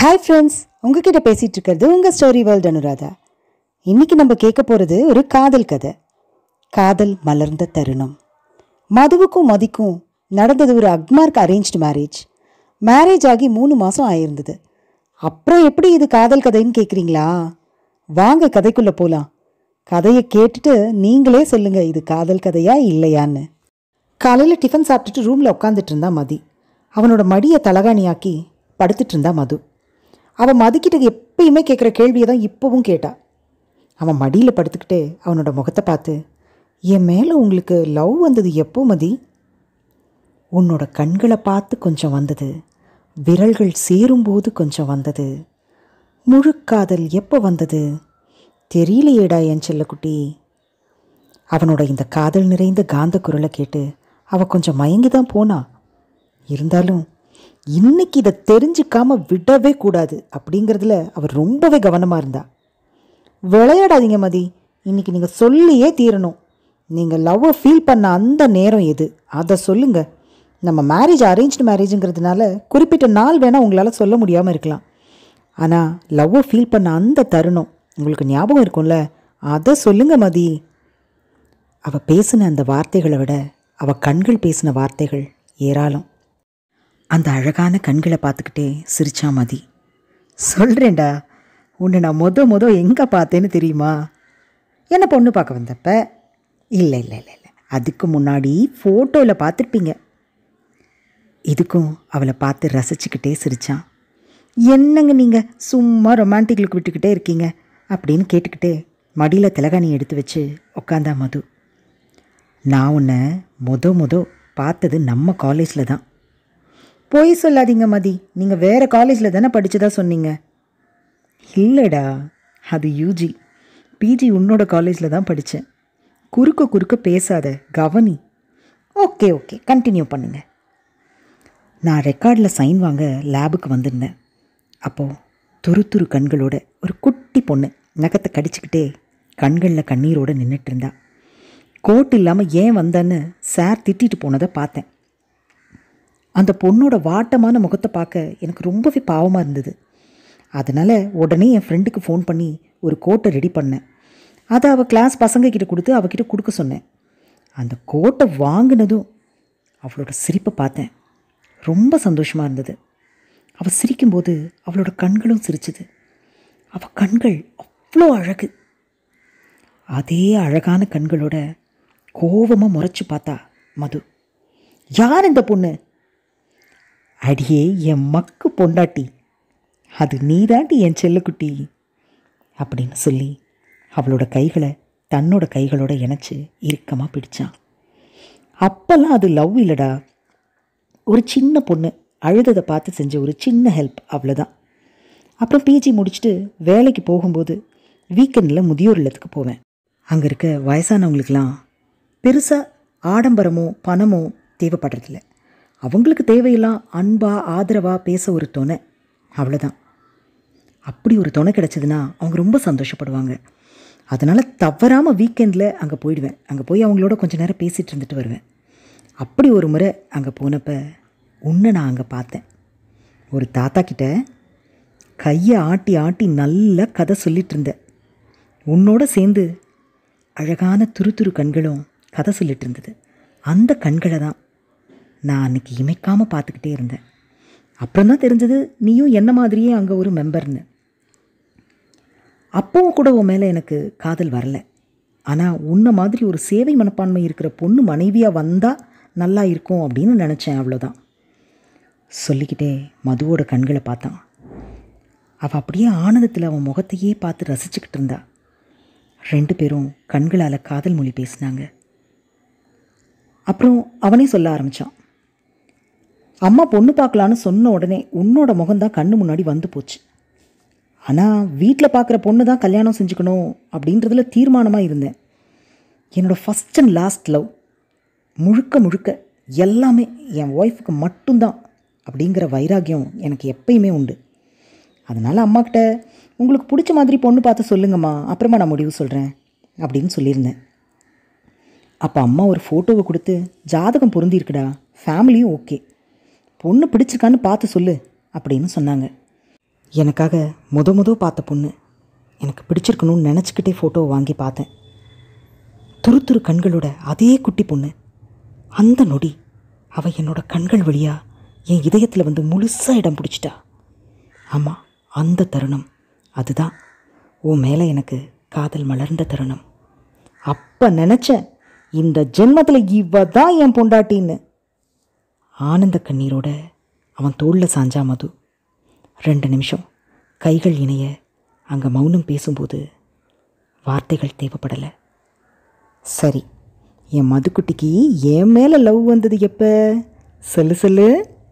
hi friends உங்ககிட்ட பேசிட்டு இருக்கிறது உங்கள் ஸ்டோரி வேர்ல்ட் அனுராதா இன்னைக்கு நம்ம கேட்க போகிறது ஒரு காதல் கதை காதல் மலர்ந்த தருணம் மதுவுக்கும் மதிக்கும் நடந்தது ஒரு அக்மார்க் அரேஞ்ச்டு மேரேஜ் மேரேஜ் ஆகி மூணு மாதம் ஆயிருந்தது அப்புறம் எப்படி இது காதல் கதைன்னு கேட்குறீங்களா வாங்க கதைக்குள்ளே போகலாம் கதையை கேட்டுட்டு நீங்களே சொல்லுங்க இது காதல் கதையா இல்லையான்னு காலையில் டிஃபன் சாப்பிட்டுட்டு ரூமில் உட்காந்துட்டு இருந்தா மதி அவனோட மடியை தலகாணியாக்கி படுத்துட்டு இருந்தா மது அவன் மதிக்கிட்ட எப்பயுமே கேட்குற கேள்வியை தான் இப்போவும் கேட்டா அவன் மடியில் படுத்துக்கிட்டே அவனோட முகத்தை பார்த்து என் மேலே உங்களுக்கு லவ் வந்தது எப்போ மதி உன்னோட கண்களை பார்த்து கொஞ்சம் வந்தது விரல்கள் சேரும்போது கொஞ்சம் வந்தது முழுக்காதல் எப்போ வந்தது தெரியலையேடா என் செல்லக்குட்டி அவனோட இந்த காதல் நிறைந்த காந்த குரலை கேட்டு அவ கொஞ்சம் மயங்கி தான் போனா இருந்தாலும் இன்னைக்கு இதை தெரிஞ்சுக்காம விடவே கூடாது அப்படிங்கிறதுல அவர் ரொம்பவே கவனமாக இருந்தா விளையாடாதீங்க மதி இன்னைக்கு நீங்கள் சொல்லியே தீரணும் நீங்கள் லவ்வை ஃபீல் பண்ண அந்த நேரம் எது அதை சொல்லுங்க நம்ம மேரேஜ் அரேஞ்ச்டு மேரேஜுங்கிறதுனால குறிப்பிட்ட நாள் வேணால் உங்களால் சொல்ல முடியாமல் இருக்கலாம் ஆனால் லவ்வை ஃபீல் பண்ண அந்த தருணம் உங்களுக்கு ஞாபகம் இருக்கும்ல அதை சொல்லுங்க மதி அவ பேசின அந்த வார்த்தைகளை விட அவ கண்கள் பேசின வார்த்தைகள் ஏராளம் அந்த அழகான கண்களை பார்த்துக்கிட்டே சிரிச்சா மதி சொல்கிறேன்டா உன்னை நான் மொத மொத எங்கே பார்த்தேன்னு தெரியுமா என்ன பொண்ணு பார்க்க வந்தப்ப இல்லை இல்லை இல்லை இல்லை அதுக்கு முன்னாடி ஃபோட்டோவில் பார்த்துருப்பீங்க இதுக்கும் அவளை பார்த்து ரசிச்சுக்கிட்டே சிரிச்சான் என்னங்க நீங்கள் சும்மா ரொமான்டிக் லுக் விட்டுக்கிட்டே இருக்கீங்க அப்படின்னு கேட்டுக்கிட்டே மடியில் திலகாணி எடுத்து வச்சு உக்காந்தா மது நான் உன்னை மொத மொத பார்த்தது நம்ம காலேஜில் தான் பொய் சொல்லாதீங்க மதி நீங்கள் வேறு காலேஜில் தானே படிச்சதா சொன்னீங்க இல்லைடா அது யூஜி பிஜி உன்னோட காலேஜில் தான் படித்தேன் குறுக்க குறுக்க பேசாத கவனி ஓகே ஓகே கண்டினியூ பண்ணுங்க நான் ரெக்கார்டில் சைன் வாங்க லேபுக்கு வந்திருந்தேன் அப்போது துரு துரு கண்களோட ஒரு குட்டி பொண்ணு நகத்தை கடிச்சுக்கிட்டே கண்களில் கண்ணீரோடு நின்றுட்டு இருந்தா கோட் இல்லாமல் ஏன் வந்தேன்னு சார் திட்டிட்டு போனதை பார்த்தேன் அந்த பொண்ணோட வாட்டமான முகத்தை பார்க்க எனக்கு ரொம்பவே பாவமாக இருந்தது அதனால் உடனே என் ஃப்ரெண்டுக்கு ஃபோன் பண்ணி ஒரு கோட்டை ரெடி பண்ணேன் அதை அவள் கிளாஸ் பசங்க கிட்ட கொடுத்து அவகிட்ட கொடுக்க சொன்னேன் அந்த கோட்டை வாங்கினதும் அவளோட சிரிப்பை பார்த்தேன் ரொம்ப சந்தோஷமாக இருந்தது அவள் சிரிக்கும்போது அவளோட கண்களும் சிரிச்சுது அவள் கண்கள் அவ்வளோ அழகு அதே அழகான கண்களோட கோவமாக முறைச்சு பார்த்தா மது யார் இந்த பொண்ணு அடியே என் மக்கு பொண்டாட்டி அது நீதாண்டி என் செல்லக்குட்டி அப்படின்னு சொல்லி அவளோட கைகளை தன்னோட கைகளோட இணைச்சு இறுக்கமாக பிடிச்சான் அப்போல்லாம் அது லவ் இல்லைடா ஒரு சின்ன பொண்ணு அழுததை பார்த்து செஞ்ச ஒரு சின்ன ஹெல்ப் அவ்வளோதான் அப்புறம் பிஜி முடிச்சுட்டு வேலைக்கு போகும்போது வீக்கெண்டில் முதியோர் இல்லத்துக்கு போவேன் அங்கே இருக்க வயசானவங்களுக்கெல்லாம் பெருசாக ஆடம்பரமோ பணமோ தேவைப்படுறதில்ல அவங்களுக்கு தேவையெல்லாம் அன்பா ஆதரவாக பேச ஒரு துணை அவ்வளோதான் அப்படி ஒரு துணை கிடச்சதுன்னா அவங்க ரொம்ப சந்தோஷப்படுவாங்க அதனால் தவறாமல் வீக்கெண்டில் அங்கே போயிடுவேன் அங்கே போய் அவங்களோட கொஞ்ச நேரம் பேசிகிட்டு இருந்துட்டு வருவேன் அப்படி ஒரு முறை அங்கே போனப்ப உன்னை நான் அங்கே பார்த்தேன் ஒரு தாத்தா கிட்ட கையை ஆட்டி ஆட்டி நல்ல கதை சொல்லிட்டு இருந்தேன் உன்னோட சேர்ந்து அழகான துரு துரு கண்களும் கதை சொல்லிட்டு இருந்தது அந்த கண்களை தான் நான் அன்னைக்கு இமைக்காமல் பார்த்துக்கிட்டே இருந்தேன் அப்புறம் தான் தெரிஞ்சது நீயும் என்ன மாதிரியே அங்கே ஒரு மெம்பர்னு அப்பவும் கூட உன் மேலே எனக்கு காதல் வரல ஆனால் உன்னை மாதிரி ஒரு சேவை மனப்பான்மை இருக்கிற பொண்ணு மனைவியாக வந்தால் நல்லா இருக்கும் அப்படின்னு நினச்சேன் அவ்வளோதான் சொல்லிக்கிட்டே மதுவோட கண்களை பார்த்தான் அவள் அப்படியே ஆனந்தத்தில் அவன் முகத்தையே பார்த்து ரசிச்சுக்கிட்டு இருந்தா ரெண்டு பேரும் கண்களால் காதல் மொழி பேசினாங்க அப்புறம் அவனே சொல்ல ஆரம்பித்தான் அம்மா பொண்ணு பார்க்கலான்னு சொன்ன உடனே உன்னோட முகம்தான் கண்ணு முன்னாடி வந்து போச்சு ஆனால் வீட்டில் பார்க்குற பொண்ணு தான் கல்யாணம் செஞ்சுக்கணும் அப்படின்றதுல தீர்மானமாக இருந்தேன் என்னோடய ஃபஸ்ட் அண்ட் லாஸ்ட் லவ் முழுக்க முழுக்க எல்லாமே என் ஒய்ஃபுக்கு மட்டும்தான் அப்படிங்கிற வைராக்கியம் எனக்கு எப்பயுமே உண்டு அதனால் அம்மாக்கிட்ட உங்களுக்கு பிடிச்ச மாதிரி பொண்ணு பார்த்து சொல்லுங்கம்மா அப்புறமா நான் முடிவு சொல்கிறேன் அப்படின்னு சொல்லியிருந்தேன் அப்போ அம்மா ஒரு ஃபோட்டோவை கொடுத்து ஜாதகம் பொருந்திருக்குடா ஃபேமிலியும் ஓகே பொண்ணு பிடிச்சிருக்கான்னு பார்த்து சொல்லு அப்படின்னு சொன்னாங்க எனக்காக முத முத பார்த்த பொண்ணு எனக்கு பிடிச்சிருக்கணும்னு நினச்சிக்கிட்டே ஃபோட்டோவை வாங்கி பார்த்தேன் துரு துரு கண்களோட அதே குட்டி பொண்ணு அந்த நொடி அவ என்னோட கண்கள் வழியா என் இதயத்தில் வந்து முழுசாக இடம் பிடிச்சிட்டா ஆமாம் அந்த தருணம் அதுதான் உன் மேலே எனக்கு காதல் மலர்ந்த தருணம் அப்போ நினச்சேன் இந்த ஜென்மத்தில் இவ தான் என் பொண்டாட்டின்னு ஆனந்த கண்ணீரோட அவன் தோளில் சாஞ்சா மது ரெண்டு நிமிஷம் கைகள் இணைய அங்கே மௌனம் பேசும்போது வார்த்தைகள் தேவைப்படலை சரி என் மதுக்குட்டிக்கு என் மேலே லவ் வந்தது எப்போ சொல்லு சொல்லு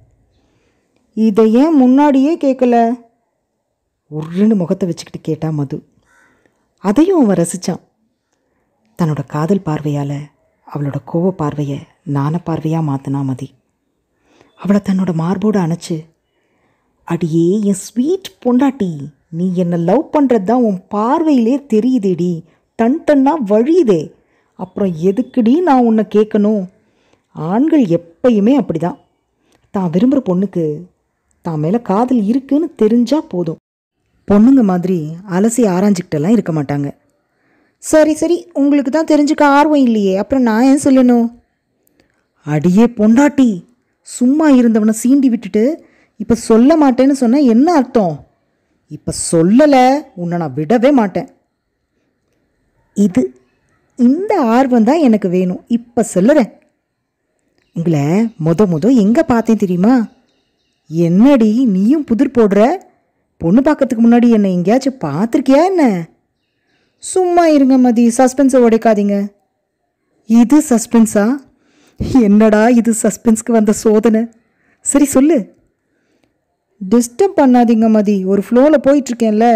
இதை ஏன் முன்னாடியே கேட்கல உருன்னு முகத்தை வச்சுக்கிட்டு கேட்டா மது அதையும் அவன் ரசித்தான் தன்னோட காதல் பார்வையால் அவளோட கோவ பார்வையை நான பார்வையாக மாற்றினா மதி அவளை தன்னோட மார்போடு அணைச்சு அடியே என் ஸ்வீட் பொண்டாட்டி நீ என்னை லவ் பண்ணுறது தான் உன் பார்வையிலே தெரியுதேடி டன் டன்னா வழியுதே அப்புறம் எதுக்குடி நான் உன்னை கேட்கணும் ஆண்கள் எப்பயுமே அப்படி தான் தான் விரும்புகிற பொண்ணுக்கு தான் மேலே காதல் இருக்குன்னு தெரிஞ்சால் போதும் பொண்ணுங்க மாதிரி அலசி ஆராய்ஞ்சிக்கிட்டெல்லாம் இருக்க மாட்டாங்க சரி சரி உங்களுக்கு தான் தெரிஞ்சுக்க ஆர்வம் இல்லையே அப்புறம் நான் ஏன் சொல்லணும் அடியே பொண்டாட்டி சும்மா இருந்தவனை சீண்டி விட்டுட்டு இப்போ சொல்ல மாட்டேன்னு சொன்ன என்ன அர்த்தம் இப்போ சொல்லலை உன்னை நான் விடவே மாட்டேன் இது இந்த ஆர்வம் தான் எனக்கு வேணும் இப்போ சொல்லுறேன் உங்களை முத முத எங்கே பார்த்தேன் தெரியுமா என்னடி நீயும் புதிர் போடுற பொண்ணு பார்க்கறதுக்கு முன்னாடி என்னை எங்கேயாச்சும் பார்த்துருக்கியா என்ன சும்மா இருங்க மதி சஸ்பென்ஸை உடைக்காதீங்க இது சஸ்பென்ஸா என்னடா இது சஸ்பென்ஸ்க்கு வந்த சோதனை சரி சொல்லு டிஸ்டர்ப் பண்ணாதீங்க மதி ஒரு ஃப்ளோவில் போயிட்டுருக்கேன்ல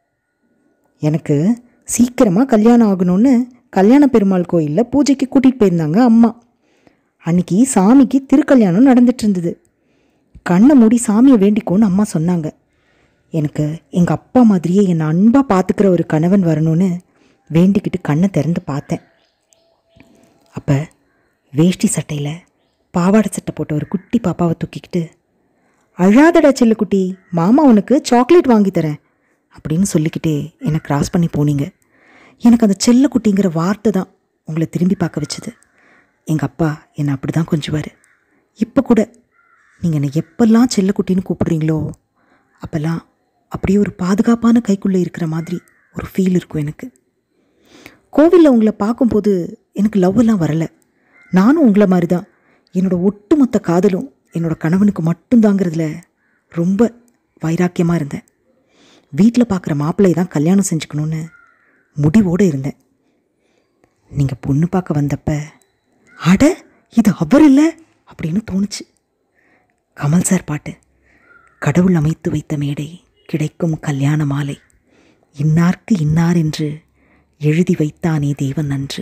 எனக்கு சீக்கிரமாக கல்யாணம் ஆகணும்னு கல்யாண பெருமாள் கோயிலில் பூஜைக்கு கூட்டிகிட்டு போயிருந்தாங்க அம்மா அன்னைக்கு சாமிக்கு திருக்கல்யாணம் நடந்துட்டு இருந்தது கண்ணை மூடி சாமியை வேண்டிக்கோன்னு அம்மா சொன்னாங்க எனக்கு எங்கள் அப்பா மாதிரியே என்னை அன்பாக பார்த்துக்கிற ஒரு கணவன் வரணும்னு வேண்டிக்கிட்டு கண்ணை திறந்து பார்த்தேன் அப்போ வேஷ்டி சட்டையில் பாவாடை சட்டை போட்ட ஒரு குட்டி பாப்பாவை தூக்கிக்கிட்டு அழாதடா செல்லுக்குட்டி மாமா உனக்கு சாக்லேட் வாங்கி தரேன் அப்படின்னு சொல்லிக்கிட்டே என்னை கிராஸ் பண்ணி போனீங்க எனக்கு அந்த செல்லக்குட்டிங்கிற வார்த்தை தான் உங்களை திரும்பி பார்க்க வச்சது எங்கள் அப்பா என்னை அப்படி தான் கொஞ்சுவார் இப்போ கூட நீங்கள் என்னை எப்பெல்லாம் செல்லக்குட்டின்னு கூப்பிடுறீங்களோ அப்போல்லாம் அப்படியே ஒரு பாதுகாப்பான கைக்குள்ளே இருக்கிற மாதிரி ஒரு ஃபீல் இருக்கும் எனக்கு கோவிலில் உங்களை பார்க்கும்போது எனக்கு லவ் எல்லாம் வரலை நானும் உங்களை மாதிரி தான் என்னோட ஒட்டுமொத்த காதலும் என்னோட கணவனுக்கு மட்டும்தாங்கிறதுல ரொம்ப வைராக்கியமாக இருந்தேன் வீட்டில் பார்க்குற மாப்பிள்ளையை தான் கல்யாணம் செஞ்சுக்கணுன்னு முடிவோடு இருந்தேன் நீங்கள் பொண்ணு பார்க்க வந்தப்ப அட இது அவர் இல்லை அப்படின்னு தோணுச்சு கமல் சார் பாட்டு கடவுள் அமைத்து வைத்த மேடை கிடைக்கும் கல்யாண மாலை இன்னார்க்கு இன்னார் என்று எழுதி வைத்தானே தேவன் நன்று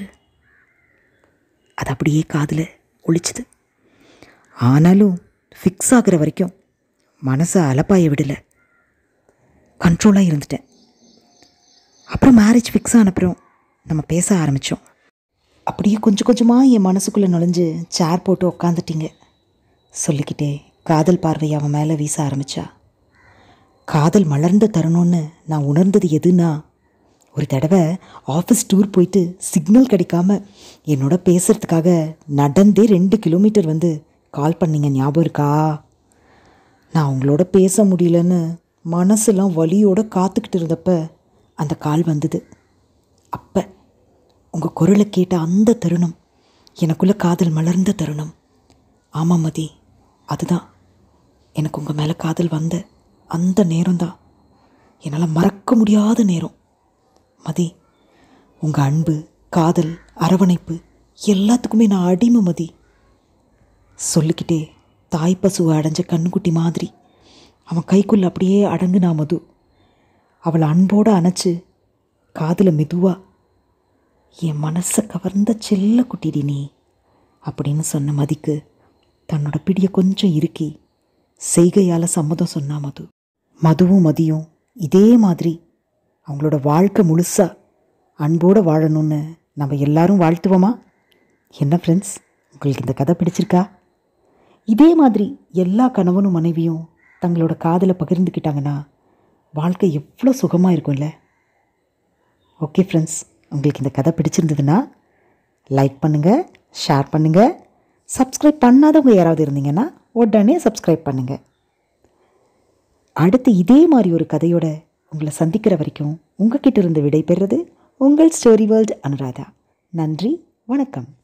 அது அப்படியே காதில் ஒழிச்சுது ஆனாலும் ஃபிக்ஸ் ஆகுற வரைக்கும் மனசை அலப்பாய விடலை கண்ட்ரோலாக இருந்துட்டேன் அப்புறம் மேரேஜ் ஃபிக்ஸ் ஆனப்புறம் நம்ம பேச ஆரம்பித்தோம் அப்படியே கொஞ்சம் கொஞ்சமாக என் மனசுக்குள்ளே நுழைஞ்சு சேர் போட்டு உக்காந்துட்டீங்க சொல்லிக்கிட்டே காதல் பார்வை அவன் மேலே வீச ஆரம்பிச்சா காதல் மலர்ந்த தருணம்னு நான் உணர்ந்தது எதுனா ஒரு தடவை ஆஃபீஸ் டூர் போயிட்டு சிக்னல் கிடைக்காம என்னோட பேசுகிறதுக்காக நடந்தே ரெண்டு கிலோமீட்டர் வந்து கால் பண்ணீங்க ஞாபகம் இருக்கா நான் உங்களோட பேச முடியலன்னு மனசெல்லாம் வலியோட காத்துக்கிட்டு இருந்தப்ப அந்த கால் வந்தது அப்போ உங்கள் குரலை கேட்ட அந்த தருணம் எனக்குள்ள காதல் மலர்ந்த தருணம் ஆமாம் மதி அதுதான் எனக்கு உங்கள் மேலே காதல் வந்த அந்த நேரம்தான் என்னால் மறக்க முடியாத நேரம் மதி உங்கள் அன்பு காதல் அரவணைப்பு எல்லாத்துக்குமே நான் அடிமை மதி சொல்லிக்கிட்டே தாய் பசுவை அடைஞ்ச கண்ணுக்குட்டி மாதிரி அவன் கைக்குள்ள அப்படியே அடங்குனா மது அவளை அன்போடு அணைச்சு காதில் மெதுவா என் மனசை கவர்ந்த செல்ல குட்டிடி நீ அப்படின்னு சொன்ன மதிக்கு தன்னோட பிடியை கொஞ்சம் இறுக்கி செய்கையால் சம்மதம் சொன்னா மது மதுவும் மதியும் இதே மாதிரி அவங்களோட வாழ்க்கை முழுசா அன்போடு வாழணும்னு நம்ம எல்லாரும் வாழ்த்துவோமா என்ன ஃப்ரெண்ட்ஸ் உங்களுக்கு இந்த கதை பிடிச்சிருக்கா இதே மாதிரி எல்லா கணவனும் மனைவியும் தங்களோட காதலை பகிர்ந்துக்கிட்டாங்கன்னா வாழ்க்கை எவ்வளோ சுகமாக இருக்கும்ல ஓகே ஃப்ரெண்ட்ஸ் உங்களுக்கு இந்த கதை பிடிச்சிருந்ததுன்னா லைக் பண்ணுங்கள் ஷேர் பண்ணுங்கள் சப்ஸ்கிரைப் பண்ணாதவங்க யாராவது இருந்தீங்கன்னா உடனே சப்ஸ்கிரைப் பண்ணுங்கள் அடுத்து இதே மாதிரி ஒரு கதையோட உங்களை சந்திக்கிற வரைக்கும் உங்ககிட்ட இருந்து விடை பெறுறது உங்கள் ஸ்டோரி வேர்ல்ட் அனுராதா நன்றி வணக்கம்